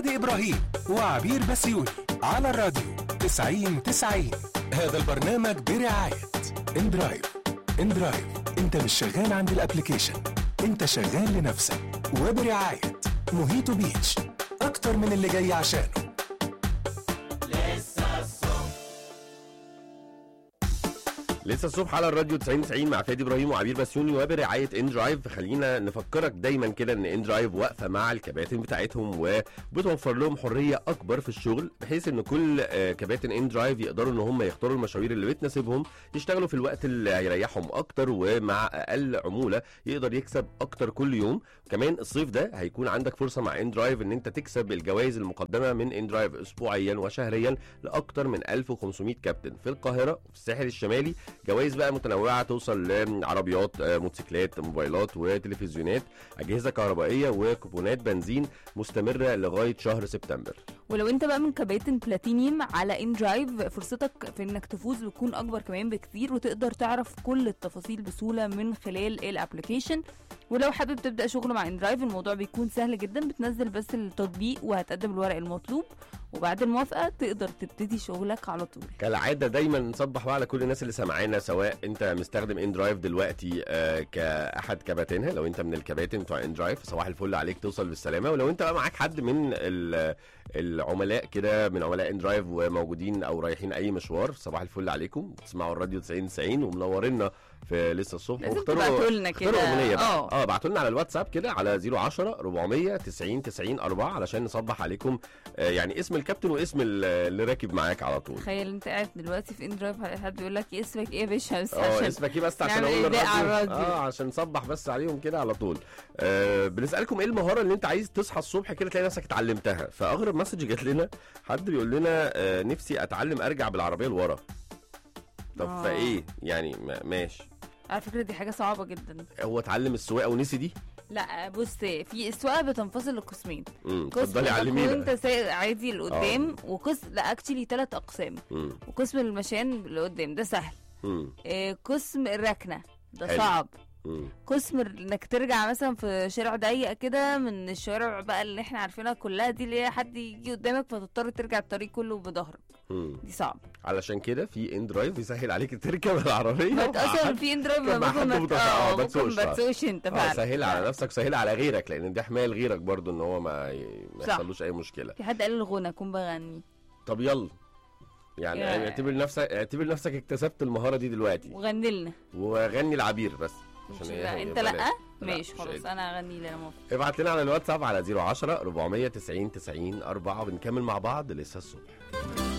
إبراهيم وعبير بسيوني على الراديو 90 90 هذا البرنامج برعاية اندرايف اندرايف انت مش شغال عند الابليكيشن انت شغال لنفسك وبرعاية موهيتو بيتش اكتر من اللي جاي عشانه لسه الصبح على الراديو 90 90 مع فادي ابراهيم وعبير بسيوني وبرعايه ان درايف خلينا نفكرك دايما كده ان ان درايف واقفه مع الكباتن بتاعتهم وبتوفر لهم حريه اكبر في الشغل بحيث ان كل آه، كباتن ان درايف يقدروا ان هم يختاروا المشاوير اللي بتناسبهم يشتغلوا في الوقت اللي هيريحهم اكتر ومع اقل عموله يقدر يكسب اكتر كل يوم كمان الصيف ده هيكون عندك فرصه مع ان درايف ان انت تكسب الجوائز المقدمه من ان درايف اسبوعيا وشهريا لاكتر من 1500 كابتن في القاهره وفي الساحل الشمالي جوائز بقى متنوعه توصل لعربيات آه، موتوسيكلات موبايلات وتلفزيونات اجهزه كهربائيه وكوبونات بنزين مستمره لغايه شهر سبتمبر ولو انت بقى من كباتن بلاتينيوم على ان درايف فرصتك في انك تفوز بتكون اكبر كمان بكتير وتقدر تعرف كل التفاصيل بسهوله من خلال الابلكيشن ولو حابب تبدا شغل مع ان درايف الموضوع بيكون سهل جدا بتنزل بس التطبيق وهتقدم الورق المطلوب وبعد الموافقه تقدر تبتدي شغلك على طول كالعاده دايما نصبح بقى على كل الناس اللي سامعانا سواء انت مستخدم ان درايف دلوقتي آه، كاحد كباتنها لو انت من الكباتن بتوع ان درايف صباح الفل عليك توصل بالسلامه ولو انت بقى معاك حد من ال- العملاء كده من عملاء ان درايف وموجودين او رايحين اي مشوار صباح الفل عليكم تسمعوا الراديو 90 90 ومنورينا في لسه الصبح لازم واختاروا- تبعتوا لنا اختاروا كده. اغنيه بقى اه. اه ابعتوا لنا على الواتساب كده على 010 400 90 90 4 علشان نصبح عليكم آه، يعني اسم الكابتن واسم ال- اللي راكب معاك على طول تخيل انت قاعد دلوقتي في ان درايف حد بيقول لك اسمك ايه يا باشا بس اه عشان اسمك ايه بس عشان نعمل اقول إيداع على الراديو الراديو. اه عشان نصبح بس عليهم كده على طول آه بنسالكم ايه المهاره اللي انت عايز تصحى الصبح كده تلاقي نفسك اتعلمتها فاغرب مسج جات لنا حد بيقول لنا آه نفسي اتعلم ارجع بالعربيه لورا طب آه. فايه يعني ما- ماشي على فكره دي حاجه صعبه جدا هو اتعلم السواقه ونسي دي لا بص في السواقه بتنفصل لقسمين امم قسم اتفضلي انك علمينا وانت سايق عادي لقدام وقسم لا اكشلي ثلاث اقسام امم وقسم المشيان لقدام ده سهل امم آه، قسم الركنه ده حلو. صعب امم قسم ال- انك ترجع مثلا في شارع ضيق كده من الشوارع بقى اللي احنا عارفينها كلها دي اللي هي حد يجي قدامك فتضطر ترجع الطريق كله بظهرك امم دي صعب علشان كده في ان درايف يسهل عليك تركب العربيه بس مع اصلا حد. في ان درايف مع حد ممكن ما متوسع- اه آه، ما ممكن تسوقش ما فعلا. تسوقش انت اه فعلا سهلها على نفسك سهلها على غيرك لان دي حمايه لغيرك برضو ان هو ما ي- ما صح. يحصلوش اي مشكله في حد قال الغنى اكون بغني طب يلا يعني يا- اعتبر نفسك اعتبر نفسك اكتسبت المهاره دي دلوقتي وغني لنا وغني العبير بس مش عشان لا هي- انت يبقى لا لا. ماشي مش خلاص قادر. انا اغني لي انا موافقه ابعت لنا على الواتساب على 010 490 90 4 بنكمل مع بعض لسه الصبح